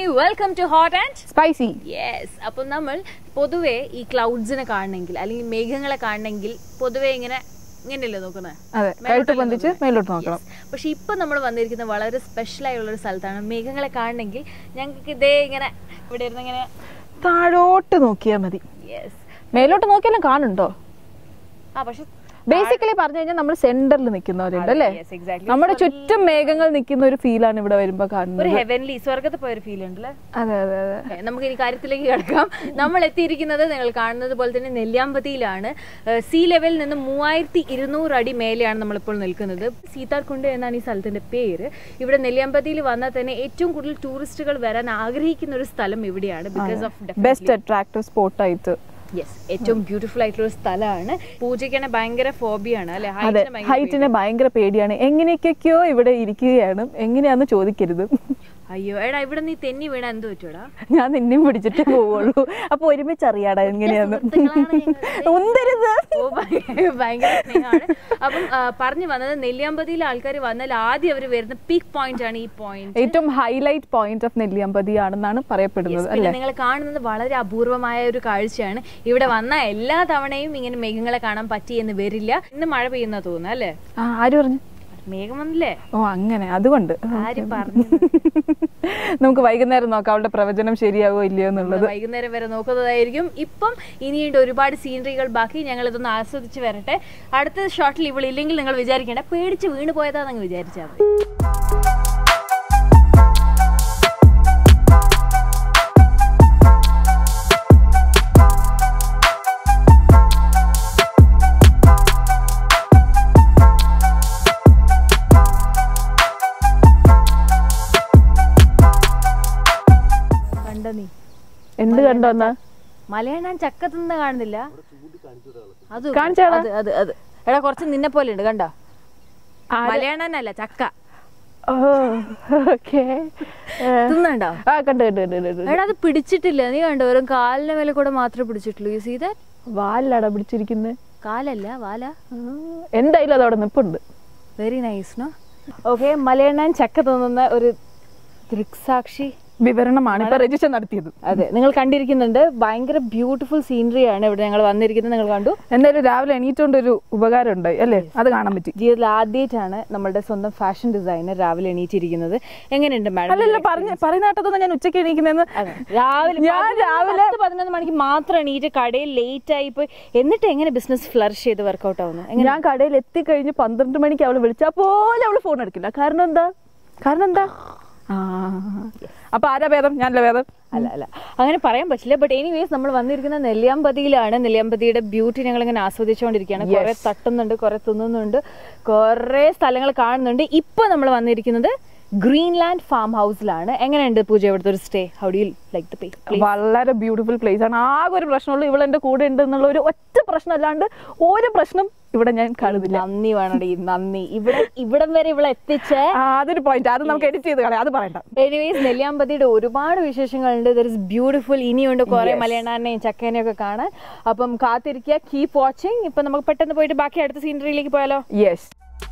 Welcome to hot and spicy yes appam നമ്മൾ പൊതുവെ ഈ ക്ലൗഡ്സിനെ കാണണമെങ്കിൽ അല്ലെങ്കിൽ മേഘങ്ങളെ കാണണമെങ്കിൽ പൊതുവെ ഇങ്ങനെ ഇങ്ങനെയല്ലേ നോക്കുന്നത് അതെ കഴുത്ത് പൊന്തിച്ച് മേലോട്ട് നോക്കണം പക്ഷെ ഇപ്പൊ നമ്മൾ വന്നിരിക്കുന്നത് വളരെ സ്പെഷ്യൽ ആയുള്ള ഒരു സ്ഥലത്താണ് മേഘങ്ങളെ കാണണമെങ്കിൽ ഞങ്ങൾക്ക് ഇതേ ഇങ്ങനെ ഇവിടെ ഇരുന്ന് ഇങ്ങനെ താഴോട്ട് നോക്കിയാൽ മതി യെസ് മേലോട്ട് നോക്കിയാലും കാണുന്നുണ്ടോ ആ പക്ഷെ ബേസിക്കലി പറഞ്ഞു കഴിഞ്ഞാൽ നമ്മൾ സെന്ററിൽ നിൽക്കുന്നവരുണ്ട് അല്ലേ യെസ് എക്സാക്ട്ലി നമ്മുടെ ചുറ്റും മേഘങ്ങൾ നിൽക്കുന്ന ഒരു ഫീലാണ് ഇവിടെ വരുമ്പോ കാണുന്നത് ഒരു ഹെവൻലി സ്വർഗത്ത് പോയ ഒരു ഫീൽ ഉണ്ടല്ലേ അതെ അതെ അതെ Okay, നമുക്ക് ഇനി കാര്യത്തിലേക്ക് കിടക്കാം നമ്മൾ എത്തിയിരിക്കുന്നത് നിങ്ങൾ കാണുന്നത് പോലെ തന്നെ നെല്ലിയാമ്പതിയിലാണ് സീ ലെവലിൽ നിന്ന് മൂവായിരത്തി ഇരുന്നൂറ് അടി മേലെയാണ് നമ്മളിപ്പോൾ നിൽക്കുന്നത് സീതാർകുണ്ട് എന്നാണ് ഈ സ്ഥലത്തിന്റെ പേര് ഇവിടെ നെല്ലിയാമ്പതിയിൽ വന്നാൽ തന്നെ ഏറ്റവും കൂടുതൽ ടൂറിസ്റ്റുകൾ വരാൻ ആഗ്രഹിക്കുന്ന ഒരു സ്ഥലം ഇവിടെയാണ് ബിക്കോസ് ഓഫ് ബെസ്റ്റ് അട്രാക്റ്റീവ് സ്പോട്ടായിട്ട് യെസ് ഏറ്റവും ബ്യൂട്ടിഫുൾ ആയിട്ടുള്ള ഒരു സ്ഥലമാണ് പൂജയ്ക്കാണ് ഭയങ്കര ഫോബിയാണ് അല്ലെ അതെ ഹൈറ്റിനെ ഭയങ്കര പേടിയാണ് എങ്ങനെയൊക്കെയോ ഇവിടെ ഇരിക്കുകയാണ് എങ്ങനെയാന്ന് ചോദിക്കരുത് അയ്യോ എടാ ഇവിടെ നീ തെന്നി വീണ എന്ത് പറ്റൂടാ ഞാൻ നിന്നെയും പിടിച്ചിട്ടേ പോവുള്ളൂ അപ്പൊ ഒരുമിച്ച് അറിയാടാ എങ്ങനെയാന്ന് സുഹൃത്തുക്കളാണ് ഞങ്ങൾ. ഉന്തരുത് ഓ, ഭയ- ഭയങ്കര സ്നേഹമാണ് അപ്പം ആ, പറഞ്ഞു വന്നത് നെല്ലിയാമ്പതിയിലെ ആൾക്കാർ വന്നാൽ ആദ്യം അവർ വരുന്ന പീക്ക് പോയിന്റ് ആണ് ഈ പോയിന്റ് ഏറ്റവും ഹൈലൈറ്റ് പോയിന്റ് ഓഫ് നെല്ലിയമ്പതി ആണെന്നാണ് പറയപ്പെടുന്നത് പിന്നെ അല്ലേ നിങ്ങൾ കാണുന്നത് വളരെ അപൂർവമായ ഒരു കാഴ്ചയാണ് ഇവിടെ വന്ന എല്ലാ തവണയും ഇങ്ങനെ മേഘങ്ങളെ കാണാൻ പറ്റി എന്ന് വരില്ല ഇന്ന് മഴ പെയ്യുന്ന തോന്നുന്നു അല്ലേ ആ ആര് പറഞ്ഞു മേഘം വന്നില്ലേ ഓ അങ്ങനെ അതുകൊണ്ട് ആര് പറഞ്ഞു നമുക്ക് വൈകുന്നേരം നോക്കാം അവളുടെ പ്രവചനം ശരിയാവോ ഇല്ലയോ എന്നുള്ളത് വൈകുന്നേരം വരെ നോക്കുന്നതായിരിക്കും ഇപ്പം ഇനിയുണ്ട് ഒരുപാട് സീനറികൾ ബാക്കി ഞങ്ങൾ ഇതൊന്ന് ആസ്വദിച്ച് വരട്ടെ അടുത്ത ഷോട്ടിൽ ഇവളില്ലെങ്കിൽ നിങ്ങൾ വിചാരിക്കേണ്ട പേടിച്ച് വീണ് പോയതാണെന്ന് വിചാരിച്ചാൽ മതി കണ്ട നീ എന്ത് കണ്ടോന്നാ മലയണ്ണാൻ ചക്ക തിന്ന കാണുന്നില്ല അത് കാണിച്ചാടാ. അത് അത് അത് എടാ കുറച്ച് നിന്നെ പോലെ ഉണ്ട് കണ്ട മലയണ്ണനല്ല ചക്ക ഓ ഓക്കെ തിന്നണ്ടോ ആ കണ്ടു കണ്ടു കണ്ടു കണ്ടു എടാ അത് പിടിച്ചിട്ടില്ല നീ കണ്ടോ വെറും കാലിന്റെ മേലെ കൂടെ മാത്രമേ പിടിച്ചിട്ടുള്ളൂ യു സീ ദാറ്റ് വാലിലാടാ പിടിച്ചിരിക്കുന്നത് കാലല്ല വാല എന്തായാലും അതവിടെ നിപ്പുണ്ട് വെരി നൈസ് നോ ഓക്കെ മലയണ്ണാൻ ചക്ക തിന്നുന്ന ഒരു ദൃക്സാക്ഷി വിവരണമാണ് ഇപ്പൊ രജിസ്റ്റർ നടത്തിയത് അതെ നിങ്ങൾ കണ്ടിരിക്കുന്നുണ്ട് ഭയങ്കര ബ്യൂട്ടിഫുൾ സീനറി ആണ് ഇവിടെ ഞങ്ങൾ വന്നിരിക്കുന്നത് നിങ്ങൾ കണ്ടു എന്തായാലും രാവിലെ എണീറ്റോണ്ട് ഒരു ഉപകാരം ഉണ്ടായി അല്ലേ അത് കാണാൻ പറ്റി ജീവിതത്തിൽ ആദ്യമായിട്ടാണ് നമ്മുടെ സ്വന്തം ഫാഷൻ ഡിസൈനർ രാവിലെ എണീറ്റിരിക്കുന്നത് എങ്ങനെയുണ്ട് മാഡം അല്ലല്ല പറഞ്ഞ പറയുന്ന കേട്ടതൊന്നും ഞാൻ ഉച്ചയ്ക്ക് എണീക്കുന്നതെന്ന് അതെ. രാവിലെ ഞാൻ പതിനൊന്ന് രാവിലെ- പത്ത് പതിനൊന്ന് മണിക്ക് മാത്രം എണീറ്റ് കടയിൽ ലേറ്റ് ആയി പോയി എന്നിട്ട് എങ്ങനെ ബിസിനസ് ഫ്ലറിഷ് ചെയ്ത് വർക്കൗട്ട് ആവുന്നു എങ്ങനെ ഞാൻ കടയിൽ എത്തിക്കഴിഞ്ഞ് പന്ത്രണ്ട് മണിക്ക് അവള് വിളിച്ചാൽ പോലെ അവള് ഫോൺ എടുക്കില്ല കാരണം എന്താ കാരണം എന്താ ആ അപ്പൊ ആരാ ഭേദം ഞാനല്ല ഭേദം അല്ല അല്ല അങ്ങനെ പറയാൻ പറ്റില്ല ബട്ട് എനിവേസ് നമ്മൾ വന്നിരിക്കുന്ന നെല്ലിയാമ്പതിയിലാണ് നെല്ലിയാമ്പതിയുടെ ബ്യൂട്ടി ഞങ്ങൾ ഇങ്ങനെ ആസ്വദിച്ചുകൊണ്ടിരിക്കുകയാണ് കുറെ തട്ടുന്നുണ്ട് കുറെ തിന്നുന്നുണ്ട് കുറെ സ്ഥലങ്ങൾ കാണുന്നുണ്ട് ഇപ്പൊ നമ്മൾ വന്നിരിക്കുന്നത് ഗ്രീൻലാൻഡ് ഫാം ഹൗസിലാണ് എങ്ങനെയുണ്ട് പൂജ ഇവിടുത്തെ ഒരു stay how do like the pay വളരെ ബ്യൂട്ടിഫുൾ പ്ലേസ് ആണ് ആകെ ഒരു പ്രശ്നമുള്ളൂ ഇവൾ എന്റെ കൂടെ ഉണ്ട് എന്നുള്ള ഒരു ഒറ്റ പ്രശ്നം അല്ലാണ്ട് ഒരു പ്രശ്നം ഇവിടെ ഞാൻ കാണുന്നില്ല നന്ദി വേണടി നന്ദി ഇവിടെ ഇവിടം വരെ ഇവിടെ എത്തിച്ചേ ആ, അതൊരു പോയിന്റ് അത് നമുക്ക് എഡിറ്റ് ചെയ്ത് കളയാം അത് പറയണ്ട എനിവേസ് നെല്ലിയാമ്പതിയുടെ ഒരുപാട് വിശേഷങ്ങളുണ്ട് ദർ ഇസ് ബ്യൂട്ടിഫുൾ ഇനിയുണ്ട് കുറെ Yes. മലയണ്ണാനെയും ചക്കേനെയും ഒക്കെ കാണാൻ അപ്പം കാത്തിരിക്കുക കീപ് വാച്ചിങ് ഇപ്പൊ നമുക്ക് പെട്ടെന്ന് പോയിട്ട് ബാക്കി അടുത്ത സീനറിയിലേക്ക് പോയാലോ യെസ്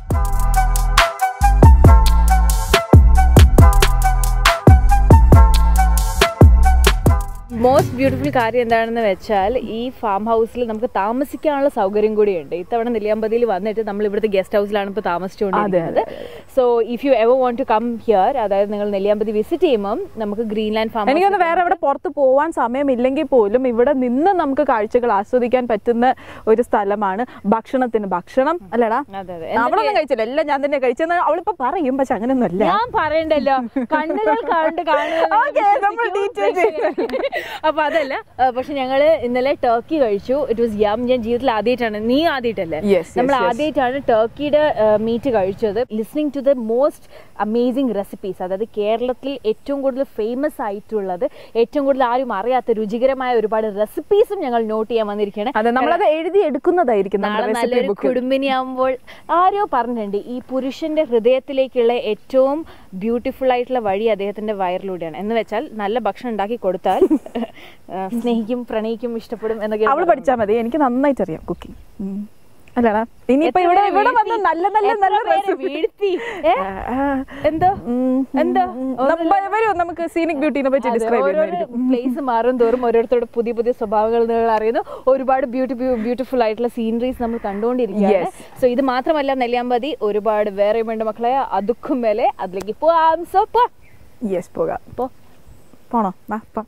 മോസ്റ്റ് ബ്യൂട്ടിഫുൾ കാര്യം എന്താണെന്ന് വെച്ചാൽ ഈ ഫാം ഹൗസിൽ നമുക്ക് താമസിക്കാനുള്ള സൗകര്യം കൂടിയുണ്ട് ഇത്തവണ നെല്ലിയാമ്പതിയിൽ വന്നിട്ട് നമ്മൾ ഇവിടുത്തെ ഗസ്റ്റ് ഹൗസിലാണ് ഇപ്പോൾ താമസിച്ചുകൊണ്ടിരിക്കുന്നത് so if you ever want to come here അതായത് നിങ്ങൾ നെല്ലിയാമ്പതി വിസിറ്റ് ചെയ്യുമ്പോൾ നമുക്ക് ഗ്രീൻലാൻഡ് ഫാം എനിക്കൊന്ന് വേറെ എവിടെ പുറത്ത് പോവാൻ സമയമില്ലെങ്കിൽ പോലും ഇവിടെ നിന്ന് നമുക്ക് കാഴ്ചകൾ ആസ്വദിക്കാൻ പറ്റുന്ന ഒരു സ്ഥലമാണ് ഭക്ഷണത്തിന് ഭക്ഷണം അല്ലടാ അതെ അതെ അവളൊന്നും കഴിച്ചില്ല എല്ലാം ഞാൻ തന്നെ കഴിച്ചെന്ന് അവളിപ്പോ പറയും പക്ഷെ അങ്ങനെയൊന്നും അല്ല ഞാൻ പറയണ്ടല്ലോ കണ്ണുകൾ കണ്ട് Okay, നമ്മൾ detail അപ്പൊ അതല്ല ആ, പക്ഷെ ഞങ്ങള് ഇന്നലെ ടർക്കി കഴിച്ചു ഇറ്റ് വാസ് യം ഞാൻ ജീവിതത്തിൽ ആദ്യമായിട്ടാണ് നീ ആദ്യമായിട്ടല്ലേ Yes, yes, നമ്മൾ yes. ആദ്യമായിട്ടാണ് ടർക്കിയുടെ മീറ്റ് കഴിച്ചത് listening to the most amazing recipes അതായത് കേരളത്തിൽ ഏറ്റവും കൂടുതൽ ഫേമസ് ആയിട്ടുള്ളത് ഏറ്റവും കൂടുതൽ ആരും അറിയാത്ത രുചികരമായ ഒരുപാട് റെസിപ്പീസും ഞങ്ങൾ നോട്ട് ചെയ്യാൻ വന്നിരിക്കുകയാണ് അതെ നമ്മളത് എഴുതി എടുക്കുന്നതായിരിക്കും നാളെ നമ്മുടെ റെസിപ്പി നല്ലൊരു ബുക്ക് കുടുംബിനിയാകുമ്പോൾ ആരോ പറഞ്ഞിട്ടുണ്ട് ഈ പുരുഷന്റെ ഹൃദയത്തിലേക്കുള്ള ഏറ്റവും ബ്യൂട്ടിഫുൾ ആയിട്ടുള്ള വഴി അദ്ദേഹത്തിന്റെ വയറിലൂടെയാണ് എന്ന് വെച്ചാൽ നല്ല ഭക്ഷണം ഉണ്ടാക്കി കൊടുത്താൽ ആ, സ്നേഹിക്കും പ്രണയിക്കും ഇഷ്ടപ്പെടും എന്നൊക്കെ അവള് പഠിച്ചാൽ മതി എനിക്ക് നന്നായിട്ട് അറിയാം കുക്കിംഗ് അല്ലടാ ഇനിയിപ്പോ ഇവിടെ ഇവിടെ വന്ന് നല്ല നല്ല നല്ല പേരെ വീഴ്ത്തി ഏ? എന്തോ എന്തോ വരും നമുക്ക് സീനിക് ബ്യൂട്ടിനെ പറ്റി ഡിസ്ക്രൈബ് ചെയ്യുന്നതായിരിക്കും പ്ലേസ് മാറും തോറും ഓരോരുത്തരുടെ പുതിയ പുതിയ സ്വഭാവങ്ങൾ നിങ്ങൾ അറിയുന്നു ഒരുപാട് ബ്യൂട്ടി ബ്യൂട്ടിഫുൾ ആയിട്ടുള്ള സീനറീസ് നമ്മൾ കണ്ടുകൊണ്ടിരിക്കുകയാണ് സോ ഇത് മാത്രമല്ല നെല്ലിയാമ്പതി ഒരുപാട് വേറെയുമുണ്ട് മക്കളെ അതുക്കും മേലെ അതിലേക്ക് പോവാം സോ പോ യെസ് പോകാം പോ പോണോ വാ പോ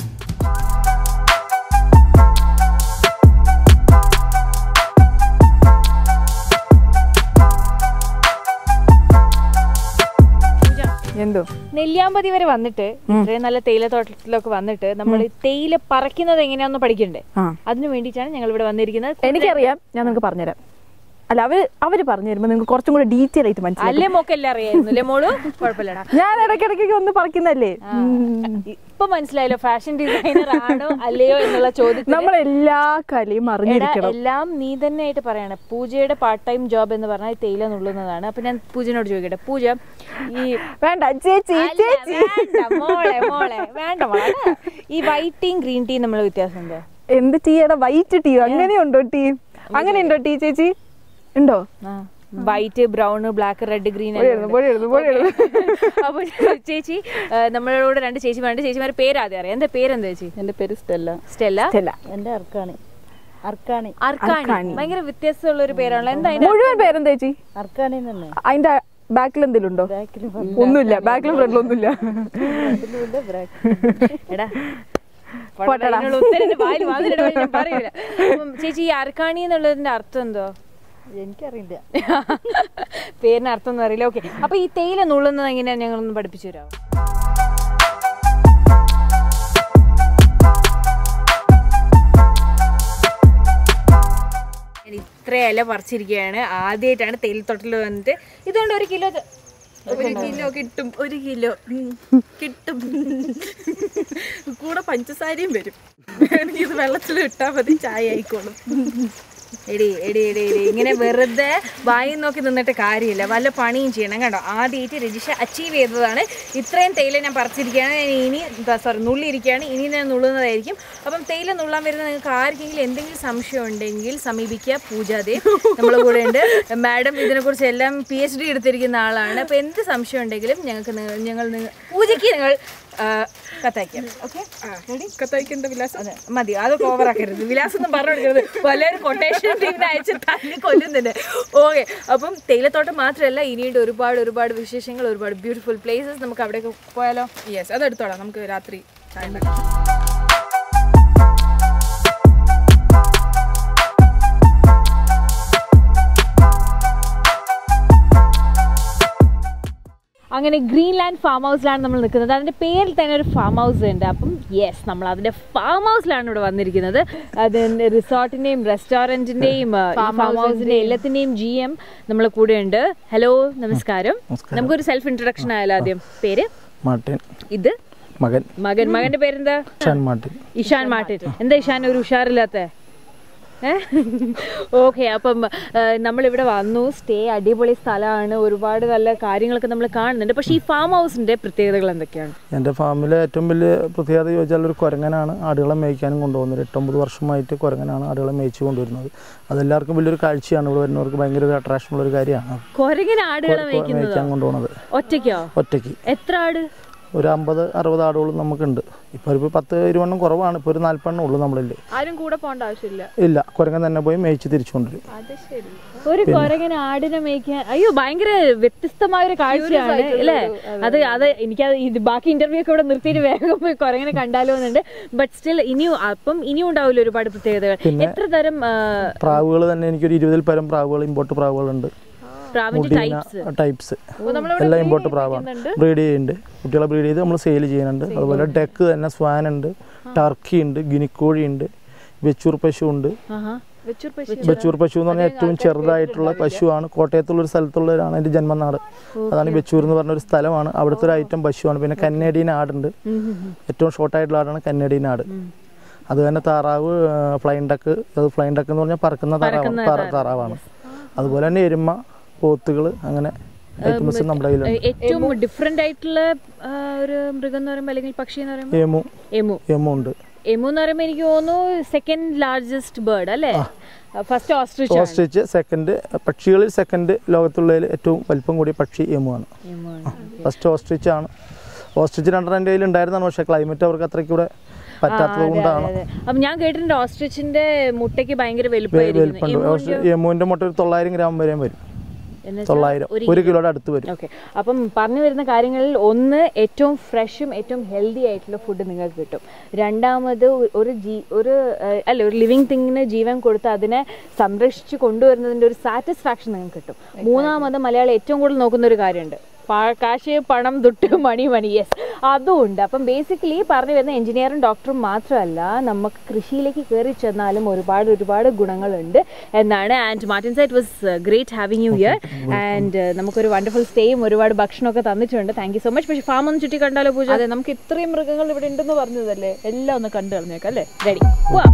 എന്തോ നെല്ലിയാമ്പതി വരെ വന്നിട്ട് ഇത്രയും നല്ല തേയില തോട്ടത്തിലൊക്കെ വന്നിട്ട് നമ്മൾ തേയില പറിക്കുന്നത് എങ്ങനെയാണെന്ന് പഠിക്കണ്ടേ ആ അതിനു വേണ്ടിയിട്ടാണ് ഞങ്ങൾ ഇവിടെ വന്നിരിക്കുന്നത് എനിക്കറിയാം ഞാൻ നിങ്ങൾക്ക് പറഞ്ഞുതരാം അല്ല അവര് അവര് പറഞ്ഞു തരുമ്പോ നിങ്ങൾക്ക് കുറച്ചും കൂടെ ഡീറ്റെയിൽ ആയിട്ട് മനസ്സിലാവും അല്ലേ മോക്കെല്ലാം അറിയായിരുന്നു അല്ലേ മോള് കുഴപ്പമില്ലടാ ഞാൻ ഇടയ്ക്കിടയ്ക്ക് ഒന്ന് പറിക്കുന്നല്ലേ ഇപ്പൊ മനസ്സിലായല്ലോ ഫാഷൻ ഡിസൈനർ ആണോ അല്ലയോ എന്നുള്ള ചോദ്യത്തിന് നമ്മൾ എല്ലാ കലയും എടാ, അറിഞ്ഞിരിക്കണം എല്ലാം നീ തന്നെ ആയിട്ട് പറയാണ് പൂജയുടെ പാർട്ട് ടൈം ജോബ് എന്ന് പറഞ്ഞാൽ തേയില നുള്ളുന്നതാണ് അപ്പൊ ഞാൻ പൂജനോട് ചോദിക്കട്ടെ പൂജ ഈ വേണ്ട ചേച്ചി അല്ല, ചേച്ചി വേണ്ട, മോളെ മോളെ വേണ്ട മോളെ ഈ വൈറ്റ് ടീം ഗ്രീൻ ടീ നമ്മൾ വ്യത്യാസം എന്താ എന്ത് ടീയുടെ വൈറ്റ് ടീ അങ്ങനെയുണ്ടോ ടീ അങ്ങനെ ഉണ്ടോ ടീ ചേച്ചി ഉണ്ടോ white brown black red green പൊടിയെടുന്നു, പൊടിയെടുന്നു, പൊടിയെടുന്നു. അപ്പൊ ചേച്ചി ആ, നമ്മളോട് രണ്ട് ചേച്ചിമാരുണ്ട് ചേച്ചിമാരുടെ പേര് ആദ്യം അറിയാം എന്താ പേരെന്താ ചേച്ചി എന്റെ പേര് സ്റ്റെല്ല സ്റ്റെല്ല ചെല്ല എന്റെ അർക്കാണി അർക്കാണി അർക്കാണി അർക്കാണി. ഭയങ്കര വ്യത്യസ്തമുള്ള ഒരു പേരാണല്ലോ എന്താ അതിന്റെ മുഴുവൻ പേരെന്താ ചേച്ചി അർക്കാണി തന്നെ അതിന്റെ ബാക്കിൽ എന്തെങ്കിലും ഉണ്ടോ ബാക്കിൽ ഒന്നുമില്ല ബാക്കിലും ഫ്രണ്ടിലും ഒന്നുമില്ല എടാ പോട്ടെടാ. അതിനുള്ള ഉത്തരം എന്റെ വായിൽ വന്നിട്ട് ഞാൻ പറയൂല അപ്പം ചേച്ചി ഈ അർക്കാണി എന്നുള്ളതിന്റെ അർത്ഥം എന്തോ എനിക്കറിയില്ല പേരിന് അർത്ഥം ഒന്നും അറിയില്ല ഓക്കെ അപ്പൊ ഈ തേയില നുള്ളുന്നത് എങ്ങനെയാ ഞങ്ങളൊന്ന് പഠിപ്പിച്ചു തരാമോ ഞാൻ ഇത്ര ഇല പറിച്ചിരിക്കുകയാണ് ആദ്യമായിട്ടാണ് തേയിലത്തോട്ടിൽ വന്നിട്ട് ഇതുകൊണ്ട് ഒരു കിലോ ഒരു കിലോ കിട്ടും ഒരു കിലോ കിട്ടും കൂടെ പഞ്ചസാരയും വരും ഇത് വെള്ളത്തിൽ ഇട്ടാൽ മതി ചായ ആയിക്കോളും എടി എടി എടി എടി ഇങ്ങനെ വെറുതെ വായി നോക്കി നിന്നിട്ട് കാര്യമില്ല വല്ല പണിയും ചെയ്യണം കണ്ടോ ആദ്യമായിട്ട് രജിഷ അച്ചീവ് ചെയ്തതാണ് ഇത്രയും തേയില ഞാൻ പറിച്ചിരിക്കുകയാണ് ഞാൻ ഇനി സോറി നുള്ളിയിരിക്കുകയാണ് ഇനി ഞാൻ നുള്ളുന്നതായിരിക്കും അപ്പം തേയില നുള്ളാൻ വരുന്ന നിങ്ങൾക്ക് ആർക്കെങ്കിലും എന്തെങ്കിലും സംശയം ഉണ്ടെങ്കിൽ സമീപിക്കുക പൂജാദേവ് നമ്മളെ കൂടെ ഉണ്ട് മാഡം ഇതിനെക്കുറിച്ച് എല്ലാം പി എച്ച് ഡി എടുത്തിരിക്കുന്ന ആളാണ് അപ്പം എന്ത് സംശയം ഉണ്ടെങ്കിലും ഞങ്ങൾക്ക് നിങ്ങൾ ഞങ്ങൾ നിങ്ങൾ പൂജയ്ക്ക് നിങ്ങൾ ആ, കത്തയക്കാം ഓക്കെ കത്തയക്കേണ്ട വിലാസം അതെ മതി അതൊക്കെ ഓവറാക്കരുത് വിലാസം ഒന്നും പറഞ്ഞു കൊടുക്കരുത് പലരും കൊട്ടേഷൻ ടീമിനെ അയച്ച് തല്ലി കൊല്ലുന്നുണ്ട് ഓക്കെ അപ്പം തേയിലത്തോട്ടം മാത്രമല്ല ഇനിയുണ്ട് ഒരുപാട് ഒരുപാട് വിശേഷങ്ങൾ ഒരുപാട് ബ്യൂട്ടിഫുൾ പ്ലേസസ് നമുക്ക് അവിടെയൊക്കെ പോയാലോ യെസ് അതെടുത്തോളാം നമുക്ക് രാത്രി ചായ ഉണ്ടാക്കാം. അങ്ങനെ ഗ്രീൻലാൻഡ് ഫാം ഹൗസിലാണ് നമ്മൾ നിൽക്കുന്നത് അതിന്റെ പേരിൽ തന്നെ ഒരു ഫാം ഹൗസ് ഉണ്ട് അപ്പം യെസ് നമ്മൾ അതിന്റെ ഫാം ഹൗസിലാണ് ഇവിടെ വന്നിരിക്കുന്നത് അത് റിസോർട്ടിന്റെയും റെസ്റ്റോറന്റിന്റെയും ഫാം ഹൗസിന്റെ എല്ലാത്തിന്റെയും ജി എം നമ്മളെ കൂടെ ഉണ്ട് ഹലോ നമസ്കാരം നമുക്കൊരു സെൽഫ് ഇൻട്രൊഡക്ഷൻ ആയാലോ ആദ്യം പേര് മാർട്ടിൻ ഇത് മകൻ മകൻ മകന്റെ പേരെന്താ ഷാൻ മാർട്ടിൻ ഇഷാൻ മാർട്ടിൻ എന്താ ഇഷാൻ ഒരു ഉഷാറില്ലാത്ത ഓക്കെ അപ്പം നമ്മളിവിടെ വന്നു സ്റ്റേ അടിപൊളി സ്ഥലമാണ് ഒരുപാട് നല്ല കാര്യങ്ങളൊക്കെ നമ്മൾ കാണുന്നുണ്ട് പക്ഷേ ഈ ഫാം ഹൗസിന്റെ പ്രത്യേകതകൾ എന്തൊക്കെയാണ് എൻ്റെ ഫാമിലെ ഏറ്റവും വലിയ പ്രത്യേകത ചോദിച്ചാൽ ഒരു കുരങ്ങനാണ് ആടുകളെ മേയ്ക്കാനും കൊണ്ടുപോകുന്നത് എട്ടൊമ്പത് വർഷമായിട്ട് കുരങ്ങനാണ് ആടുകളെ മേയിച്ചു കൊണ്ടുവരുന്നത് അതെല്ലാവർക്കും വലിയൊരു കാഴ്ചയാണ് ഇവിടെ വരുന്നവർക്ക് ഭയങ്കര ഒരു അട്രാക്ഷൻ ഉള്ള ഒരു കാര്യമാണ് കൊരങ്ങിന് ആടുകളെ മേയ്ക്കുന്നത് മേയ്ക്കാൻ കൊണ്ടുപോകുന്നത് ഒറ്റയ്ക്കോ ഒറ്റയ്ക്ക് എത്ര ആട് ഒരു അമ്പത് അറുപത് ആടുകളും നമുക്കുണ്ട് ഇപ്പോൾ ഒരു പത്ത് ഇരുവണ്ണം കുറവാണ് ഇപ്പോൾ ഒരു നാൽപ്പെണ്ണം ഉള്ളൂ നമ്മളിൽ ആരും കൂടെ പോകേണ്ട ആവശ്യമില്ല ഇല്ല കുരങ്ങൻ തന്നെ പോയി മേയിച്ച് തിരിച്ചു കൊണ്ടുവരും അത് ശരി ഒരു കൊരങ്ങന് ആടിനെ മേയ്ക്കാൻ അയ്യോ ഭയങ്കര വ്യത്യസ്തമായ ഒരു കാഴ്ചയാണ് അല്ലേ അത് അത് എനിക്കത് ഇത് ബാക്കി ഇന്റർവ്യൂ ഒക്കെ ഇവിടെ നിർത്തിയിട്ട് വേഗം പോയി കൊരങ്ങനെ കണ്ടാലോ എന്നുണ്ട് ബട്ട് സ്റ്റിൽ ഇനിയും അപ്പം ഇനിയും ഉണ്ടാവില്ല ഒരുപാട് പ്രത്യേകതകൾ എത്ര തരം ആ, പ്രാവുകൾ തന്നെ എനിക്കൊരു ഇരുപതിൽ പരം പ്രാവുകൾ ഇമ്പോർട്ട് പ്രാവുകളുണ്ട് പ്രാവിന്റെ മുടീന ടൈപ്സ് ടൈപ്സ് എല്ലാം ഇമ്പോർട്ട് പ്രാവാണ് ബ്രീഡ് ചെയ്യുന്നുണ്ട് കുട്ടികളെ ബ്രീഡ് ചെയ്ത് നമ്മൾ സെയിൽ ചെയ്യുന്നുണ്ട് അതുപോലെ ഡെക്ക് തന്നെ സ്വാൻ ഉണ്ട് ടർക്കി ഉണ്ട് ഗിനിക്കോഴി ഉണ്ട് വെച്ചൂർ പശു ഉണ്ട് വെച്ചൂർ പശു ബച്ചൂർ പശു എന്ന് പറഞ്ഞാൽ ഏറ്റവും ചെറുതായിട്ടുള്ള പശുവാണ് കോട്ടയത്തുള്ള ഒരു സ്ഥലത്തുള്ളവരാണ് എൻ്റെ ജന്മനാട് അതാണ് ബച്ചൂർ എന്ന് പറഞ്ഞ ഒരു സ്ഥലമാണ് അവിടുത്തെ ഒരു ഐറ്റം പശുവാണ് പിന്നെ കന്നേഡിയൻ ആടുണ്ട് ഏറ്റവും ഷോർട്ടായിട്ടുള്ള ആടാണ് കന്നേഡിയൻ ആട് അത് തന്നെ താറാവ് ഫ്ലൈൻ ഡക്ക് അത് ഫ്ലൈൻ ഡക്ക് എന്ന് പറഞ്ഞാൽ പറക്കുന്ന താറാവ് താറ- താറാവാണ് അതുപോലെ തന്നെ എരുമ പോത്തുകൾ അങ്ങനെ ഐറ്റംസ് നമ്മുടെ കയ്യിലുണ്ട് ഏറ്റവും ഡിഫറെന്റ് ആയിട്ടുള്ള ആ, ഒരു മൃഗം എന്ന് പറയുമ്പോൾ അല്ലെങ്കിൽ പക്ഷി എന്ന് പറയുമ്പോൾ എമു എമു എമു ഉണ്ട് എമു എന്ന് പറയുമ്പോൾ എനിക്ക് തോന്നുന്നു സെക്കൻഡ് ലാർജസ്റ്റ് ബേർഡ് അല്ലേ ഫസ്റ്റ് ഓസ്ട്രിച്ച് ഓസ്ട്രിച്ച് സെക്കൻഡ് പക്ഷികളിൽ സെക്കൻഡ് ലോകത്തുള്ളതിൽ ഏറ്റവും വലിപ്പം കൂടിയ പക്ഷി എമുവാണ് ഫസ്റ്റ് ഓസ്ട്രിച്ച് ആണ് ഓസ്ട്രിച്ച് രണ്ടെണ്ണം എൻ്റെ കയ്യിൽ ഉണ്ടായിരുന്നതാണ് പക്ഷേ ക്ലൈമറ്റ് അവർക്ക് അത്രയ്ക്ക് കൂടെ പറ്റാത്തത് കൊണ്ടാണ് അപ്പൊ ഞാൻ കേട്ടിട്ടുണ്ട് ഓസ്ട്രിച്ചിന്റെ മുട്ടയ്ക്ക് ഭയങ്കര വലുപ്പമായിരിക്കും വലുപ്പമുണ്ട് എമുവിൻ്റെ മുട്ട ഒരു തൊള്ളായിരം ഗ്രാം വരെയും വരും തൊള്ളായിരം ഒരു കിലോയുടെ അടുത്ത് വരും ഓക്കെ അപ്പം പറഞ്ഞു വരുന്ന കാര്യങ്ങളിൽ ഒന്ന് ഏറ്റവും ഫ്രഷും ഏറ്റവും ഹെൽത്തി ആയിട്ടുള്ള ഫുഡ് നിങ്ങൾക്ക് കിട്ടും രണ്ടാമത് ഒ- ഒരു ജീ ഒരു ഏഹ്, അല്ല ഒരു ലിവിങ് തിങ്ങിന് ജീവൻ കൊടുത്ത് അതിനെ സംരക്ഷിച്ച് കൊണ്ടുവരുന്നതിൻ്റെ ഒരു സാറ്റിസ്ഫാക്ഷൻ നിങ്ങൾക്ക് കിട്ടും മൂന്നാമത് മലയാളം ഏറ്റവും കൂടുതൽ നോക്കുന്ന ഒരു കാര്യമുണ്ട് പാ- കാശ് പണം ദുട്ട് മണി മണി യെസ് അതും ഉണ്ട് അപ്പം ബേസിക്കലി പറഞ്ഞു വരുന്ന എഞ്ചിനീയറും ഡോക്ടറും മാത്രമല്ല നമുക്ക് കൃഷിയിലേക്ക് കയറി ചെന്നാലും ഒരുപാട് ഒരുപാട് ഗുണങ്ങളുണ്ട് എന്നാണ് and Martin site was great having you here and നമുക്കൊരു വണ്ടർഫുൾ സ്റ്റേയും ഒരുപാട് ഭക്ഷണമൊക്കെ തന്നിട്ടുണ്ട് താങ്ക് യു സോ മച്ച് പക്ഷേ ഫാം ഒന്ന് ചുറ്റി കണ്ടാലോ പൂജ അതെ നമുക്ക് ഇത്രയും മൃഗങ്ങൾ ഇവിടെ ഉണ്ടെന്ന് പറഞ്ഞതല്ലേ എല്ലാം ഒന്ന് കണ്ടു കളഞ്ഞേക്കാം അല്ലേ റെഡി പോവാം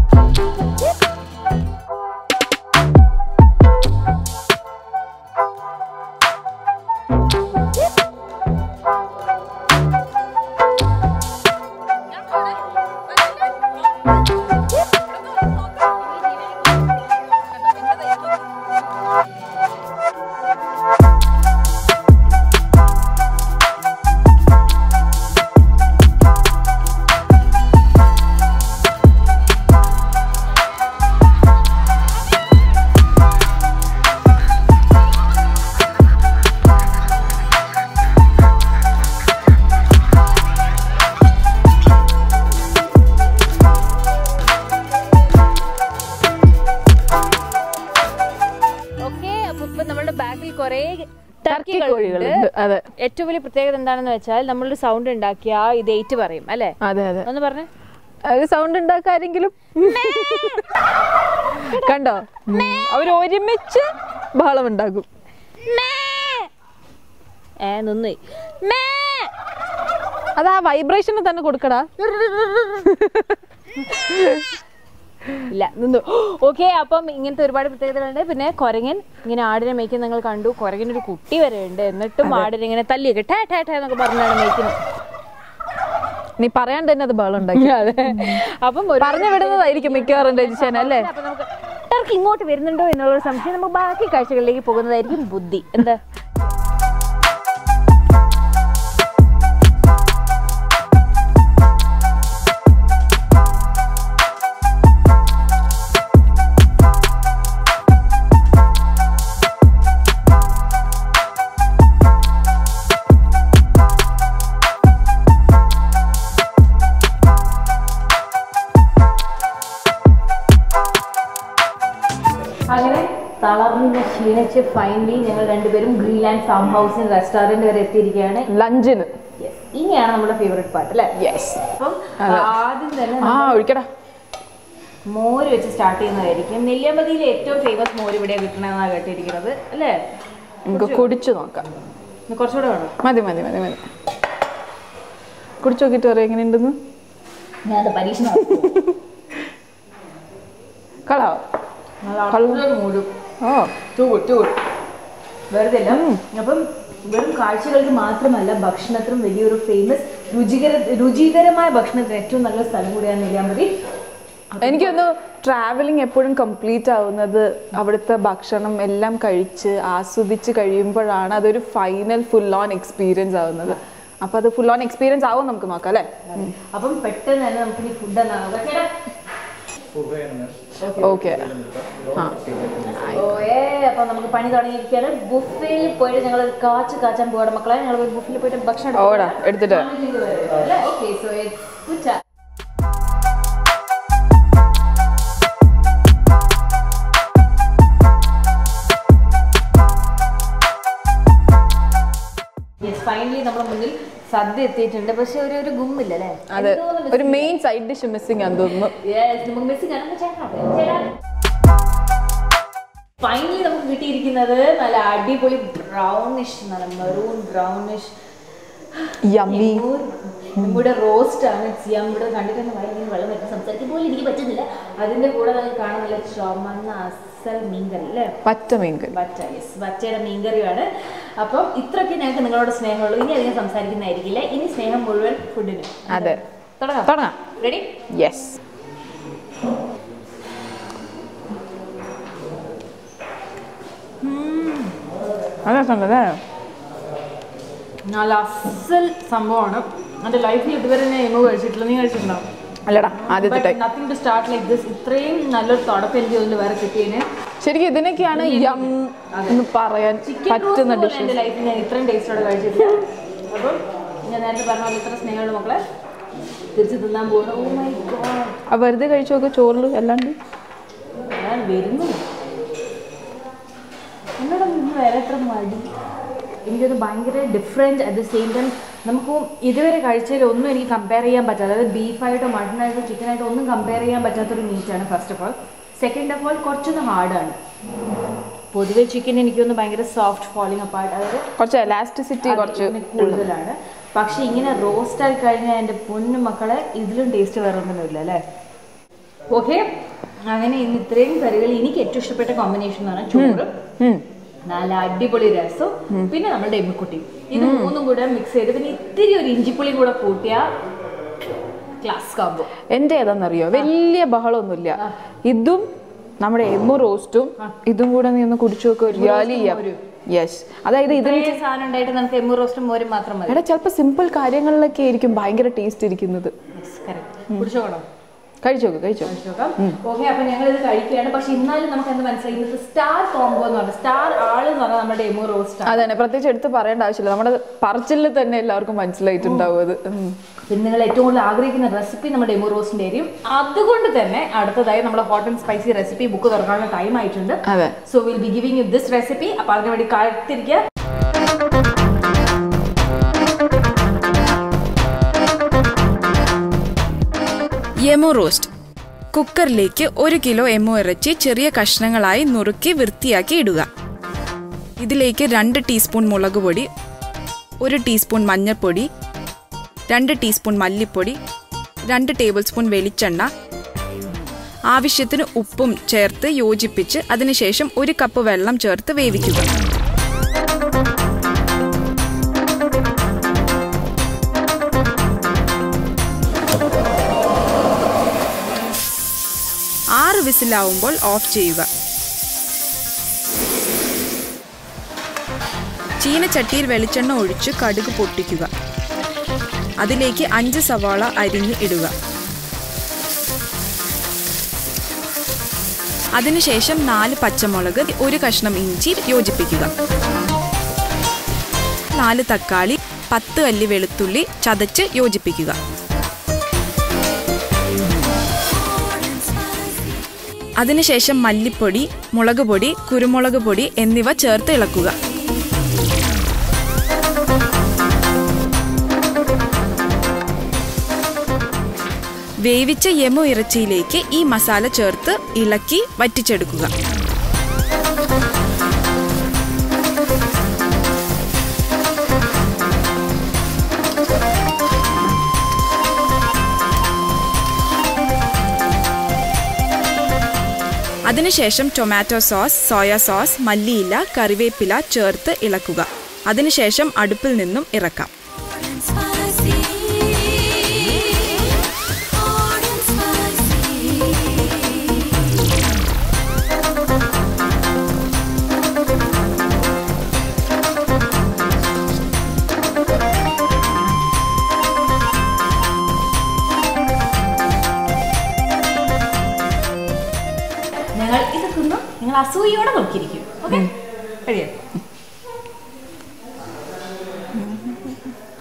ഓക്കെ അപ്പൊ ഇപ്പൊ നമ്മുടെ ബാക്കിൽ കുറെ ടർക്കി കോഴികളുണ്ട് അതെ ഏറ്റവും വലിയ പ്രത്യേകത എന്താണെന്ന് വെച്ചാൽ നമ്മളൊരു സൗണ്ട് ഉണ്ടാക്കിയ ഇത് എയ്റ്റ് പറയും അല്ലേ അതെ അതെ ഒന്ന് പറഞ്ഞേ അത് സൗണ്ട് ഉണ്ടാക്കാരെങ്കിലും കണ്ടോ അവർ ഒരുമിച്ച് ബഹളം ഉണ്ടാക്കും ഏ നിന്നു അത് ആ വൈബ്രേഷന് തന്നെ കൊടുക്കടാ ഇല്ല നിന്നു ഓക്കെ അപ്പം ഇങ്ങനത്തെ ഒരുപാട് പ്രത്യേകതകളുണ്ട് പിന്നെ കൊരങ്ങൻ ഇങ്ങനെ ആടിനെ മേയ്ക്കുന്ന നിങ്ങൾ കണ്ടു കൊരങ്ങൻ ഒരു കുട്ടി വരെ ഉണ്ട് എന്നിട്ടും ആടിനെ ഇങ്ങനെ തല്ലിയൊക്കെ ടേ ടേ ടേ എന്നൊക്കെ പറഞ്ഞാണ് മേയ്ക്കുന്നത് നീ പറയാണ്ട് തന്നെ അത് ബഹളം ഉണ്ടാക്കി അതെ അപ്പം ഒരു പറഞ്ഞു വിടുന്നതായിരിക്കും മിക്കവാറും രജിച്ചേന അല്ലേ അപ്പൊ നമുക്ക് ടർക്ക് ഇങ്ങോട്ട് വരുന്നുണ്ടോ എന്നുള്ള സംശയം നമുക്ക് ബാക്കി കാഴ്ചകളിലേക്ക് പോകുന്നതായിരിക്കും ബുദ്ധി എന്താ അങ്ങനെ തളർന്ന് ക്ഷീണിച്ച് ഫൈനലി ഞങ്ങൾ രണ്ടുപേരും ഗ്രീൻലാൻഡ് ഫാം ഹൗസിൽ റെസ്റ്റോറന്റ് വരെ എത്തിയിരിക്കുകയാണ് ലഞ്ചിന് Yes. ഇനിയാണ് നമ്മുടെ ഫേവറേറ്റ് പാട്ട് അല്ലേ യെസ് അപ്പം ആദ്യം തന്നെ ആ ഒഴിക്കടാ മോര് വെച്ച് സ്റ്റാർട്ട് ചെയ്യുന്നതായിരിക്കും നെല്ലിയാമ്പതിയിലെ ഏറ്റവും ഫേമസ് മോര് ഇവിടെയാണ് കിട്ടണമെന്നാണ് കേട്ടിരിക്കുന്നത് അല്ലേ നമുക്ക് കുടിച്ചു നോക്കാം ഇന്ന് കുറച്ചുകൂടെ വേണം മതി മതി മതി മതി കുടിച്ചു നോക്കിട്ട് പറയാം എങ്ങനെയുണ്ടെന്ന് ഞാൻ പരീക്ഷ കളാ മൂടും oh too good too good വെറുതെ അല്ല അപ്പം വെറും കാഴ്ചകൾക്ക് മാത്രമല്ല ഭക്ഷണത്തിനും വലിയൊരു ഫേമസ് രുചികര രുചികരമായ ഭക്ഷണത്തിന് ഏറ്റവും നല്ല സ്ഥലം കൂടിയാണ് നെല്ലിയാമ്പതി എനിക്കൊന്ന് ട്രാവലിംഗ് എപ്പോഴും കംപ്ലീറ്റ് ആവുന്നത് അവിടുത്തെ ഭക്ഷണം എല്ലാം കഴിച്ച് ആസ്വദിച്ച് കഴിയുമ്പോഴാണ് അതൊരു ഫൈനൽ ഫുൾ ഓൺ എക്സ്പീരിയൻസ് ആവുന്നത് അപ്പൊ അത് ഫുൾ ഓൺ എക്സ്പീരിയൻസ് ആവും നമുക്ക് നോക്കാം അല്ലേ അപ്പം പെട്ടെന്ന് തന്നെ നമുക്ക് ഈ ഫുഡ് എന്നാണ് ചേട്ടാ ഓക്കെ ആ ഓയേ അപ്പൊ നമുക്ക് പണി തുടങ്ങിയിരിക്കുകയാണ് ബുഫയിൽ പോയിട്ട് ഞങ്ങൾ കാച്ച് കാച്ചാൻ പോകണം മക്കളെ ഞങ്ങൾ ബുഫയിൽ പോയിട്ട് ഭക്ഷണം ഓടാ എടുത്തിട്ട് okay so it's yes finally നമ്മുടെ മുന്നിൽ സദ്യ എത്തിയിട്ടുണ്ട് പക്ഷെ ഒരു ഒരു ഗുമ്മില്ല അല്ലേ അതെ ഒരു മെയിൻ സൈഡ് ഡിഷ് മിസ്സിംഗ് ആണെന്ന് തോന്നുന്നു യെസ് നമുക്ക് മിസ്സിംഗ് ആണ് ചേട്ടാ ഫൈനലി നമുക്ക് കിട്ടിയിരിക്കുന്നത് നല്ല അടിപൊളി ബ്രൗണിഷ് നല്ല മെറൂൺ ബ്രൗണിഷ് യമ്മി നമ്മുടെ റോസ്റ്റ് ആണ് ചെയ്യാൻ ഇവിടെ കണ്ടിട്ട് തന്നെ ഭയങ്കര വെള്ളം വരുന്ന സംസാരിക്കാൻ പോലും എനിക്ക് പറ്റുന്നില്ല അതിന്റെ കൂടെ നമുക്ക് കാണാൻ നല്ല ചുമന്ന അസൽ മീൻകറി അല്ലേ പച്ച മീൻകറി ബറ്റ യെസ് ബറ്റയുടെ മീൻകറിയാണ് അപ്പം ഇത്രയൊക്കെ ഞങ്ങൾക്ക് നിങ്ങളോട് സ്നേഹമുള്ളൂ ഇനി അധികം സംസാരിക്കുന്നതായിരിക്കില്ല ഇനി സ്നേഹം മുഴുവൻ ഫുഡിന് അതെ തുടങ്ങാം തുടങ്ങാം റെഡി യെസ് നല്ല രസമുണ്ടല്ലേ നല്ല അസൽ സംഭവമാണ് എൻ്റെ ലൈഫിൽ ഇതുവരെ ഞാൻ എമോ കഴിച്ചിട്ടില്ല നീ കഴിച്ചിട്ടുണ്ടോ അല്ലടാ ആദ്യത്തെ time nothing to start like this ഇത്രയും നല്ലൊരു തുടക്കം എനിക്ക് തോന്നുന്നു വേറെ കിട്ടിയതിന് ശരിക്കും ഇതിനൊക്കെയാണ് യം എന്ന് പറയാൻ പറ്റുന്ന ഡിഷ് എൻ്റെ ലൈഫിൽ ഞാൻ ഇത്രയും ടേസ്റ്റോടെ കഴിച്ചിട്ടില്ല അപ്പം ഞാൻ നേരത്തെ പറഞ്ഞ പോലെ ഇത്ര സ്നേഹമുള്ള മക്കളെ തിരിച്ച് തിന്നാൻ പോകണം ഓ മൈ ഗോഡ് ആ വെറുതെ കഴിച്ചു നോക്ക് ചോറിൽ അല്ലാണ്ട് ഞാൻ വരുന്നു എന്നോട് നിന്ന് വേറെ എത്ര മടി എനിക്കത് ഭയങ്കര different at the same time നമുക്ക് ഇതുവരെ കഴിച്ചതിൽ ഒന്നും എനിക്ക് കമ്പയർ ചെയ്യാൻ പറ്റാത്ത അതായത് ബീഫായിട്ടോ മട്ടനായിട്ടോ ചിക്കനായിട്ടോ ഒന്നും കമ്പയർ ചെയ്യാൻ പറ്റാത്തൊരു മീറ്റാണ് first of all second of all കുറച്ചൊന്ന് ഹാർഡാണ് പൊതുവെ ചിക്കൻ എനിക്കൊന്ന് ഭയങ്കര സോഫ്റ്റ് ഫോളിങ് അപ്പാർട്ട് അതായത് കുറച്ച് എലാസ്റ്റിസിറ്റി കുറച്ച് അതിന് കൂടുതലാണ് പക്ഷെ ഇങ്ങനെ റോസ്റ്റ് ആയി കഴിഞ്ഞാൽ എൻ്റെ പൊന്നു മക്കളെ ഇതിലും ടേസ്റ്റ് വേറെ ഒന്നുമില്ല അല്ലേ ഓക്കെ അങ്ങനെ ഇന്ന് ഇത്രയും കറികൾ എനിക്ക് ഏറ്റവും ഇഷ്ടപ്പെട്ട കോമ്പിനേഷൻ എന്ന് പറഞ്ഞാൽ ചോറ് ഉം. നല്ല അടിപൊളി രസം പിന്നെ നമ്മുടെ എമ്മിക്കുട്ടി ഇത് മൂന്നും കൂടെ മിക്സ് ചെയ്ത് പിന്നെ ഇത്തിരി ഒരു ഇഞ്ചിപ്പുളിയും കൂടെ കൂട്ടിയ ക്ലാസ് കാമ്പോ എൻ്റെ ഏതാണെന്നറിയോ വലിയ ബഹളമൊന്നുമില്ല ഇതും നമ്മുടെ എമ്മു റോസ്റ്റും ഇതും കൂടെ നീ ഒന്ന് കുടിച്ചു നോക്കുക റിയാലി യെസ് അതായത് ഇതിന് ഇത്രയും സാധനം ഉണ്ടായിട്ട് നമുക്ക് എമ്മു റോസ്റ്റും മോരും മാത്രം മതി എടാ ചിലപ്പോൾ സിമ്പിൾ കാര്യങ്ങളിലൊക്കെ ആയിരിക്കും ഭയങ്കര ടേസ്റ്റ് ഇരിക്കുന്നത് കറക്റ്റ് കുടിച്ചോളാം കഴിച്ചു നോക്ക് കഴിച്ചു നോക്കാം ഓക്കെ അപ്പൊ ഞങ്ങൾ ഇത് കഴിക്കുകയാണ് പക്ഷെ എന്നാലും നമുക്ക് എന്ത് മനസ്സിലായി ഇന്നത്തെ സ്റ്റാർ കോംബോ എന്ന് പറഞ്ഞാൽ സ്റ്റാർ ആള് എന്ന് പറഞ്ഞാൽ നമ്മുടെ എമു റോസ്റ്റ് ആണ് അതന്നെ പ്രത്യേകിച്ച് എടുത്ത് പറയേണ്ട ആവശ്യമില്ല നമ്മുടെ പറച്ചിലിൽ തന്നെ എല്ലാവർക്കും മനസ്സിലായിട്ടുണ്ടാവും അത് ഉം. പിന്നെ നിങ്ങൾ ഏറ്റവും കൂടുതൽ ആഗ്രഹിക്കുന്ന റെസിപ്പി നമ്മുടെ എമു റോസ്റ്റിന്റെ ആയിരിക്കും അതുകൊണ്ട് തന്നെ അടുത്തതായി നമ്മുടെ hot and spicy recipe book തുറക്കാനുള്ള ടൈം ആയിട്ടുണ്ട് അതെ so will be giving you this recipe അപ്പൊ അതിന് വേണ്ടി കാത്തിരിക്കുക യമോ റോസ്റ്റ് കുക്കറിലേക്ക് ഒരു കിലോ എമു ഇറച്ചി ചെറിയ കഷ്ണങ്ങളായി നുറുക്കി വൃത്തിയാക്കി ഇടുക ഇതിലേക്ക് രണ്ട് ടീസ്പൂൺ മുളക് പൊടി ഒരു ടീസ്പൂൺ മഞ്ഞൾപ്പൊടി രണ്ട് ടീസ്പൂൺ മല്ലിപ്പൊടി രണ്ട് ടേബിൾ സ്പൂൺ വെളിച്ചെണ്ണ ആവശ്യത്തിന് ഉപ്പും ചേർത്ത് യോജിപ്പിച്ച് അതിനുശേഷം ഒരു കപ്പ് വെള്ളം ചേർത്ത് വേവിക്കുക ആറ് വിസിലാവുമ്പോൾ ഓഫ് ചെയ്യുക ചീനച്ചട്ടിയിൽ വെളിച്ചെണ്ണ ഒഴിച്ച് കടുക് പൊട്ടിക്കുക അതിലേക്ക് അഞ്ച് സവാള അരിഞ്ഞ് ഇടുക അതിനുശേഷം നാല് പച്ചമുളക് ഒരു കഷ്ണം ഇഞ്ചി യോജിപ്പിക്കുക നാല് തക്കാളി പത്ത് അല്ലി വെളുത്തുള്ളി ചതച്ച് യോജിപ്പിക്കുക അതിനുശേഷം മല്ലിപ്പൊടി മുളക് പൊടി കുരുമുളക് പൊടി എന്നിവ ചേർത്ത് ഇളക്കുക വേവിച്ച യമു ഇറച്ചിയിലേക്ക് ഈ മസാല ചേർത്ത് ഇളക്കി വറ്റിച്ചെടുക്കുക അതിനുശേഷം ടൊമാറ്റോ സോസ് സോയ സോസ് മല്ലിയില കറിവേപ്പില ചേർത്ത് ഇളക്കുക അതിനുശേഷം അടുപ്പിൽ നിന്നും ഇറക്കാം and spicy. Hot and spicy. ഞങ്ങൾ ഇത് തിന്നും നിങ്ങൾ അസൂയോടെ നോക്കിയിരിക്കും ഓക്കെ കഴിയാം